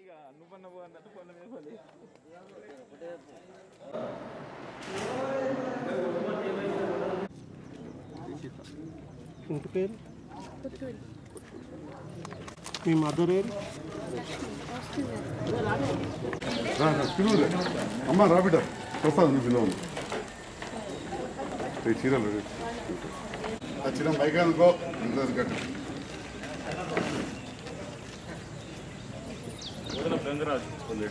ఇక నువ్వన్న పో అన్నట్టు పొన్న మీద పడి ఇంటి పేరు మీ మదర్ ఏరు పిలువులే అమ్మ రా బిడ్డ వస్తాను నీ పిల్లలు ఈ చీరలు రేపు. ఆ చీర పైకి అనుకో ఇంట్లో కట్టు గంగరాజు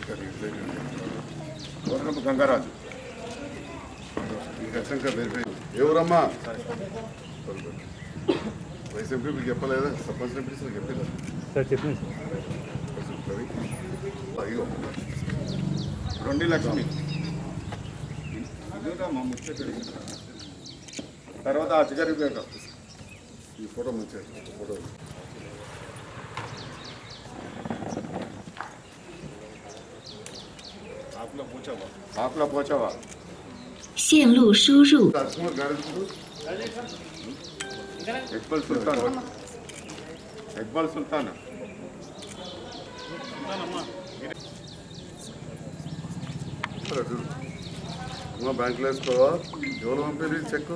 వదలపు గంగరాజు ఖచ్చితంగా వెరిఫై ఎవరమ్మా వైస్ ఎంపీ మీకు చెప్పలేదా సర్పంచ్ ఎంపీ చెప్పలేదా సార్ చెప్పింది అయ్యో రెండు లక్ష్మి ఇదిగోమ్మా ముచ్చట తర్వాత అచ్చగారి పేరు ఈ ఫోటో మంచిగా ఫోటో ఆకుల పోచావా ఆకుల పోచావా 线路输入 రాజ్కుమార్ గారు ఎక్బల్ సుల్తాన్ ఎక్బల్ సుల్తాన్ అమ్మా బ్యాంకులో వేసుకోవా ఎవరు పంపేది చెక్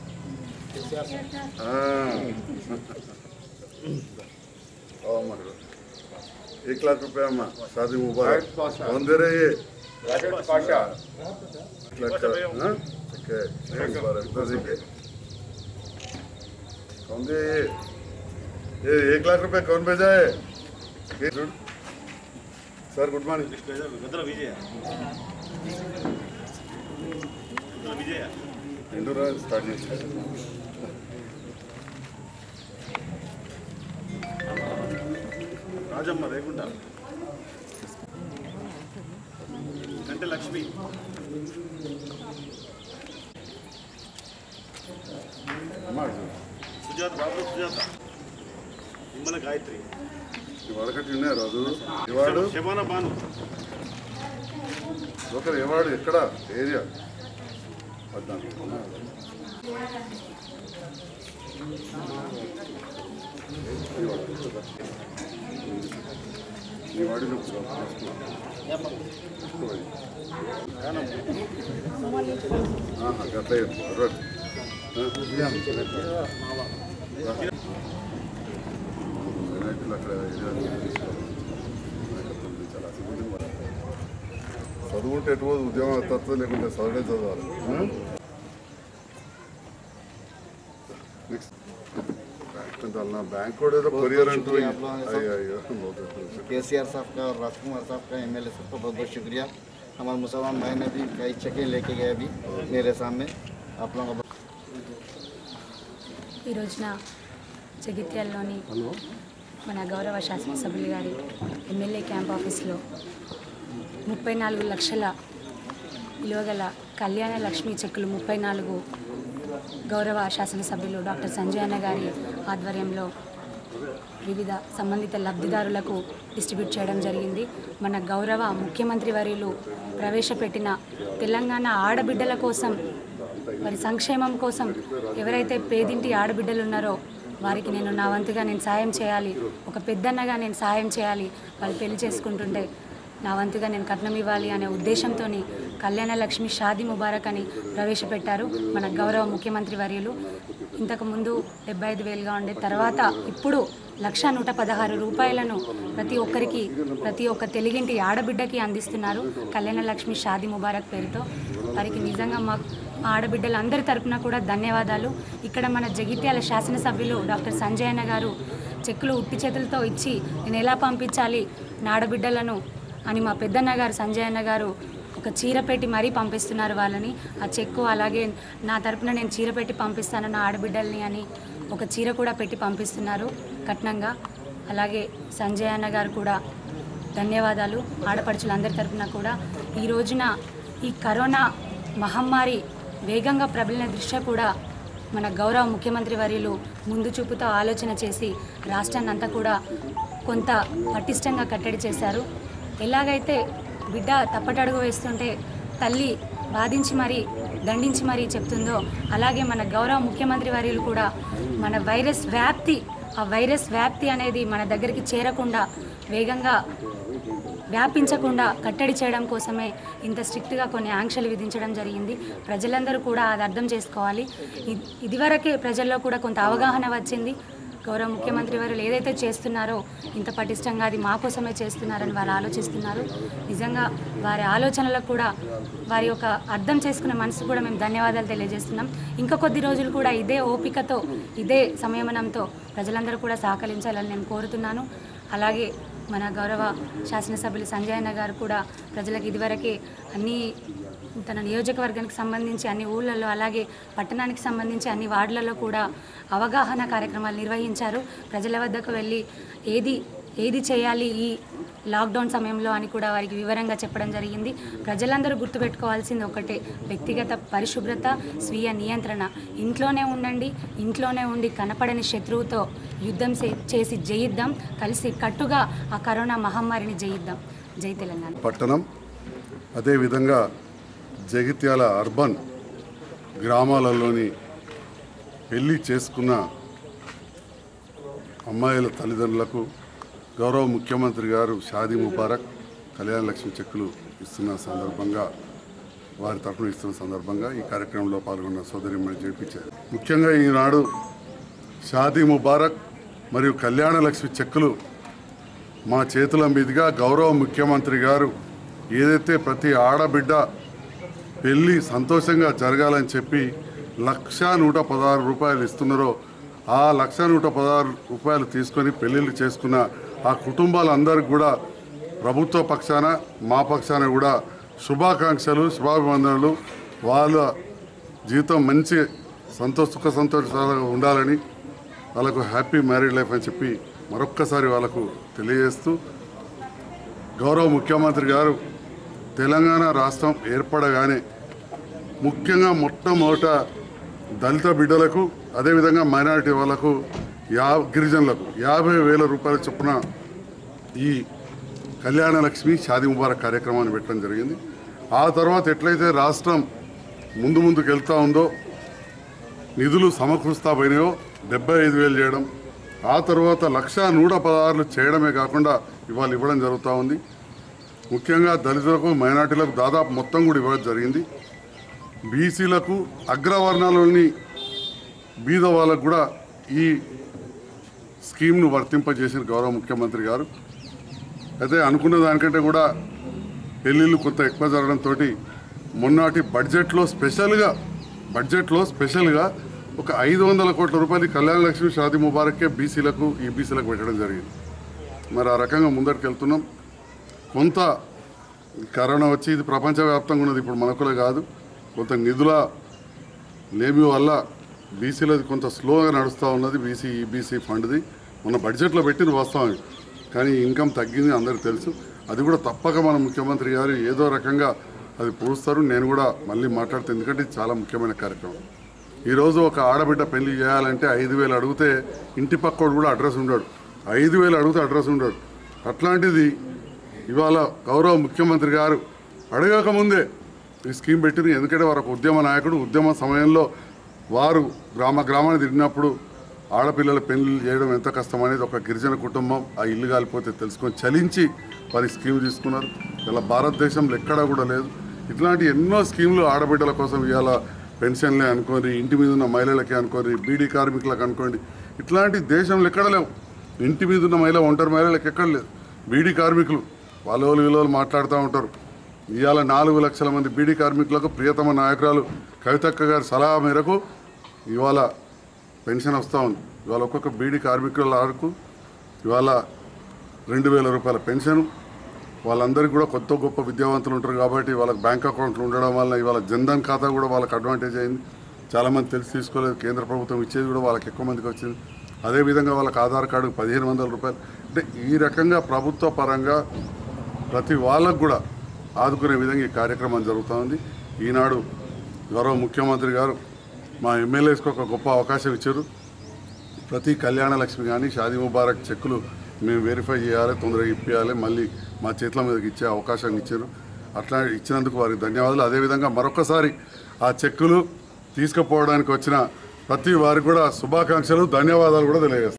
एक लाख रुपया अम्मा शादी मुबारक कौन दे रहे ये రాజేష్ పాషా एक लाख का हाँ? ठीक है शादी मुबारक नजीक है कौन दे ये ये एक लाख रुपया कौन भेजा है ये जुड़ सर गुड मॉर्निंग రెండు రోజులు స్టార్ట్ చేసి రాజమ్మ రేగుంట కంటే లక్ష్మి అమ్మా సుజాత బాబు సుజాత నిమ్మల గాయత్రి వరకటి ఉన్నాయి రాజు ఇవాడు శబాన బాను ఒకరు ఏవాడు ఎక్కడ ఏరియా పద్నాలుగు నీ వాడిలో గట్ల అక్కడ చదువుంటే ఎటు పోదు ఉద్యోగం తత్వం లేకుంటే చదవడే చదవాలి నెక్స్ట్ బ్యాంక్ బ్యాంక్ కూడా ఏదో కొరియర్ అంటూ అయ్యో అయ్యో के सी आर साहब का और राजकुमार साहब का एम एल ए साहब का बहुत बहुत शुक्रिया हमारे मुसलमान भाई ने भी कई चेकें लेके गए अभी मेरे सामने आप लोगों का ఈ రోజున జగిత్యాలలోని మన గౌరవ శాసనసభ్యులు గారి ఎమ్మెల్యే క్యాంప్ ఆఫీస్లో ముప్పై నాలుగు లక్షల విలువగల కళ్యాణ లక్ష్మి చెక్కులు ముప్పై నాలుగు గౌరవ శాసనసభ్యులు డాక్టర్ సంజయ్ అన్న గారి ఆధ్వర్యంలో వివిధ సంబంధిత లబ్ధిదారులకు డిస్ట్రిబ్యూట్ చేయడం జరిగింది మన గౌరవ ముఖ్యమంత్రి వర్యులు ప్రవేశపెట్టిన తెలంగాణ ఆడబిడ్డల కోసం వారి సంక్షేమం కోసం ఎవరైతే పేదింటి ఆడబిడ్డలు ఉన్నారో వారికి నేను నా వంతుగా నేను సాయం చేయాలి ఒక పెద్దన్నగా నేను సాయం చేయాలి వాళ్ళు పెళ్లి చేసుకుంటుంటే నా వంతుగా నేను కట్నం ఇవ్వాలి అనే ఉద్దేశంతో కళ్యాణ లక్ష్మి షాదీ ముబారక్ అని ప్రవేశపెట్టారు మన గౌరవ ముఖ్యమంత్రి వర్యులు ఇంతకుముందు డెబ్బై ఐదు వేలుగా ఉండే తర్వాత ఇప్పుడు లక్ష నూట పదహారు రూపాయలను ప్రతి ఒక్కరికి ప్రతి ఒక్క తెలుగింటి ఆడబిడ్డకి అందిస్తున్నారు కళ్యాణ లక్ష్మి షాదీ ముబారక్ పేరుతో వారికి నిజంగా మా మా ఆడబిడ్డలందరి తరపున కూడా ధన్యవాదాలు ఇక్కడ మన జగిత్యాల శాసనసభ్యులు డాక్టర్ సంజయ్ అన్న గారు చెక్కులు ఉట్టి చేతులతో ఇచ్చి నేను ఎలా పంపించాలి నా ఆడబిడ్డలను అని మా పెద్దన్న గారు సంజయ్ అన్న గారు ఒక చీర పెట్టి మరీ పంపిస్తున్నారు వాళ్ళని ఆ చెక్కు అలాగే నా తరపున నేను చీర పెట్టి పంపిస్తాను నా ఆడబిడ్డల్ని అని ఒక చీర కూడా పెట్టి పంపిస్తున్నారు కట్నంగా అలాగే సంజయ్ అన్న గారు కూడా ధన్యవాదాలు ఆడపడుచులందరి తరపున కూడా ఈ రోజున ఈ కరోనా మహమ్మారి వేగంగా ప్రబలిన దృష్ట్యా కూడా మన గౌరవ ముఖ్యమంత్రి వర్యులు ముందు చూపుతో ఆలోచన చేసి రాష్ట్రాన్ని అంతా కూడా కొంత పటిష్టంగా కట్టడి చేశారు ఎలాగైతే బిడ్డ తప్పటడుగు వేస్తుంటే తల్లి బాధించి మరీ దండించి మరీ చెప్తుందో అలాగే మన గౌరవ ముఖ్యమంత్రి వర్యులు కూడా మన వైరస్ వ్యాప్తి ఆ వైరస్ వ్యాప్తి అనేది మన దగ్గరికి చేరకుండా వేగంగా వ్యాపించకుండా కట్టడి చేయడం కోసమే ఇంత స్ట్రిక్ట్గా కొన్ని ఆంక్షలు విధించడం జరిగింది ప్రజలందరూ కూడా అది అర్థం చేసుకోవాలి ఇ- ఇదివరకే ప్రజల్లో కూడా కొంత అవగాహన వచ్చింది గౌరవ ముఖ్యమంత్రి వారు ఏదైతే చేస్తున్నారో ఇంత పటిష్టంగా అది మా కోసమే చేస్తున్నారని వారు ఆలోచిస్తున్నారు నిజంగా వారి ఆలోచనలకు కూడా వారి యొక్క అర్థం చేసుకునే మనసు కూడా మేము ధన్యవాదాలు తెలియజేస్తున్నాం ఇంకా కొద్ది రోజులు కూడా ఇదే ఓపికతో ఇదే సంయమనంతో ప్రజలందరూ కూడా సహకరించాలని నేను కోరుతున్నాను అలాగే మన గౌరవ శాసనసభ్యులు సంజయ్ అన్న గారు కూడా ప్రజలకు ఇదివరకే అన్ని తన నియోజకవర్గానికి సంబంధించి అన్ని ఊళ్ళల్లో అలాగే పట్టణానికి సంబంధించి అన్ని వార్డులలో కూడా అవగాహన కార్యక్రమాలు నిర్వహించారు ప్రజల వద్దకు వెళ్ళి ఏది ఏది చేయాలి ఈ లాక్డౌన్ సమయంలో అని కూడా వారికి వివరంగా చెప్పడం జరిగింది ప్రజలందరూ గుర్తుపెట్టుకోవాల్సింది ఒకటే వ్యక్తిగత పరిశుభ్రత స్వీయ నియంత్రణ ఇంట్లోనే ఉండండి ఇంట్లోనే ఉండి కనపడని శత్రువుతో యుద్ధం చే- చేసి జయిద్దాం కలిసి కట్టుగా ఆ కరోనా మహమ్మారిని జయిద్దాం జై తెలంగాణ పట్టణం అదేవిధంగా జగిత్యాల అర్బన్ గ్రామాలలోని పెళ్ళి చేసుకున్న అమ్మాయిల తల్లిదండ్రులకు గౌరవ ముఖ్యమంత్రి గారు షాదీ ముబారక్ కళ్యాణ లక్ష్మి చెక్కులు ఇస్తున్న సందర్భంగా వారి తరఫున ఇస్తున్న సందర్భంగా ఈ కార్యక్రమంలో పాల్గొన్న సోదరిమణి జరిపించారు ముఖ్యంగా ఈనాడు షాదీ ముబారక్ మరియు కళ్యాణ లక్ష్మి చెక్కులు మా చేతుల మీదుగా గౌరవ ముఖ్యమంత్రి గారు ఏదైతే ప్రతి ఆడబిడ్డ పెళ్ళి సంతోషంగా జరగాలని చెప్పి లక్ష నూట పదహారు రూపాయలు ఇస్తున్నారో ఆ లక్ష నూట పదహారు రూపాయలు తీసుకొని పెళ్ళిళ్ళు చేసుకున్న ఆ కుటుంబాలందరికీ కూడా ప్రభుత్వ పక్షాన మా పక్షాన కూడా శుభాకాంక్షలు శుభాభివందనలు వాళ్ళ జీవితం మంచి సంతోష సుఖ సంతోషాలుగా ఉండాలని వాళ్ళకు హ్యాపీ మ్యారీడ్ లైఫ్ అని చెప్పి మరొక్కసారి వాళ్ళకు తెలియజేస్తూ గౌరవ ముఖ్యమంత్రి గారు తెలంగాణ రాష్ట్రం ఏర్పడగానే ముఖ్యంగా మొట్టమొదట దళిత బిడ్డలకు అదేవిధంగా మైనారిటీ వాళ్ళకు యా గిరిజనులకు యాభై వేల రూపాయల చొప్పున ఈ కళ్యాణ లక్ష్మి షాదీ ముబారక్ కార్యక్రమాన్ని పెట్టడం జరిగింది ఆ తర్వాత ఎట్లయితే రాష్ట్రం ముందు ముందుకు వెళ్తూ ఉందో నిధులు సమకూరుస్తా పోయినాయో డెబ్బై ఐదు వేలు చేయడం ఆ తర్వాత లక్ష నూట పదహారులు చేయడమే కాకుండా ఇవాళ ఇవ్వడం జరుగుతూ ఉంది ముఖ్యంగా దళితులకు మైనార్టీలకు దాదాపు మొత్తం కూడా ఇవ్వడం జరిగింది బీసీలకు అగ్రవర్ణాలని బీద వాళ్ళకు కూడా ఈ స్కీమ్ను వర్తింపజేసిన గౌరవ ముఖ్యమంత్రి గారు అయితే అనుకున్న దానికంటే కూడా పెళ్ళిళ్ళు కొంత ఎక్కువ జరగడంతో మొన్నటి బడ్జెట్లో స్పెషల్గా బడ్జెట్లో స్పెషల్గా ఒక ఐదు వందల కోట్ల రూపాయలు ఈ కళ్యాణ లక్ష్మి షాదీ ముబారక్కే బీసీలకు ఈ బీసీలకు పెట్టడం జరిగింది మరి ఆ రకంగా ముందరికి వెళ్తున్నాం కొంత ఈ కరోనా వచ్చి ఇది ప్రపంచవ్యాప్తంగా ఉన్నది ఇప్పుడు మనకులే కాదు కొంత నిధుల లేమి వల్ల బీసీలది కొంత స్లోగా నడుస్తూ ఉన్నది బీసీ ఈబీసీ ఫండ్ది మన బడ్జెట్లో పెట్టిన వాస్తవం కానీ ఇన్కమ్ తగ్గింది అందరికీ తెలుసు అది కూడా తప్పక మన ముఖ్యమంత్రి గారు ఏదో రకంగా అది పూస్తారు నేను కూడా మళ్ళీ మాట్లాడుతాను ఎందుకంటే ఇది చాలా ముఖ్యమైన కార్యక్రమం ఈరోజు ఒక ఆడబిడ్డ పెళ్లి చేయాలంటే ఐదు వేలు అడిగితే ఇంటి పక్కోడు కూడా అడ్రస్ ఉండడు ఐదు వేలు అడిగితే అడ్రస్ ఉండడు అట్లాంటిది ఇవాళ గౌరవ ముఖ్యమంత్రి గారు అడగక ముందే ఈ స్కీమ్ పెట్టింది ఎందుకంటే వారు ఒక ఉద్యమ నాయకుడు ఉద్యమ సమయంలో వారు గ్రామ గ్రామాన్ని తిరిగినప్పుడు ఆడపిల్లల పెళ్లి చేయడం ఎంత కష్టం అనేది ఒక గిరిజన కుటుంబం ఆ ఇల్లు కాలిపోతే తెలుసుకొని చలించి వారి స్కీమ్ తీసుకున్నారు ఇలా భారతదేశంలో ఎక్కడా కూడా లేదు ఇట్లాంటి ఎన్నో స్కీములు ఆడబిడ్డల కోసం ఇవాళ పెన్షన్లే అనుకోండి ఇంటి మీద ఉన్న మహిళలకి అనుకోండి బీడీ కార్మికులకు అనుకోండి ఇట్లాంటి దేశంలో ఎక్కడ లేవు ఇంటి మీద ఉన్న మహిళ ఒంటరి మహిళలకు ఎక్కడ లేదు బీడీ కార్మికులు వాళ్ళ వాళ్ళు వీళ్ళ వాళ్ళు మాట్లాడుతూ ఉంటారు ఇవాళ నాలుగు లక్షల మంది బీడీ కార్మికులకు ప్రియతమ నాయకురాలు కవితక్క గారి సలహా మేరకు ఇవాళ పెన్షన్ వస్తూ ఉంది ఇవాళ ఒక్కొక్క బీడీ కార్మికుల వరకు ఇవాళ రెండు వేల రూపాయల పెన్షన్ వాళ్ళందరికీ కూడా కొత్త గొప్ప విద్యావంతులు ఉంటారు కాబట్టి వాళ్ళకి బ్యాంక్ అకౌంట్లు ఉండడం వల్ల ఇవాళ జన్ధన్ ఖాతా కూడా వాళ్ళకి అడ్వాంటేజ్ అయింది చాలామంది తెలిసి తీసుకోలేదు కేంద్ర ప్రభుత్వం ఇచ్చేది కూడా వాళ్ళకి ఎక్కువ మందికి వచ్చింది అదేవిధంగా వాళ్ళకి ఆధార్ కార్డు పదిహేను వందల రూపాయలు అంటే ఈ రకంగా ప్రభుత్వ పరంగా ప్రతి వాళ్ళకు కూడా ఆదుకునే విధంగా ఈ కార్యక్రమం జరుగుతూ ఉంది ఈనాడు గౌరవ ముఖ్యమంత్రి గారు మా ఎమ్మెల్యేస్కి ఒక గొప్ప అవకాశం ఇచ్చారు ప్రతి కళ్యాణ లక్ష్మి కానీ షాదీ ముబారక్ చెక్కులు మేము వెరిఫై చేయాలి తొందరగా ఇప్పించాలి మళ్ళీ మా చేతుల మీదకి ఇచ్చే అవకాశం ఇచ్చారు అట్లా ఇచ్చినందుకు వారికి ధన్యవాదాలు అదేవిధంగా మరొకసారి ఆ చెక్కులు తీసుకుపోవడానికి వచ్చిన ప్రతి వారికి కూడా శుభాకాంక్షలు ధన్యవాదాలు కూడా తెలియజేస్తాను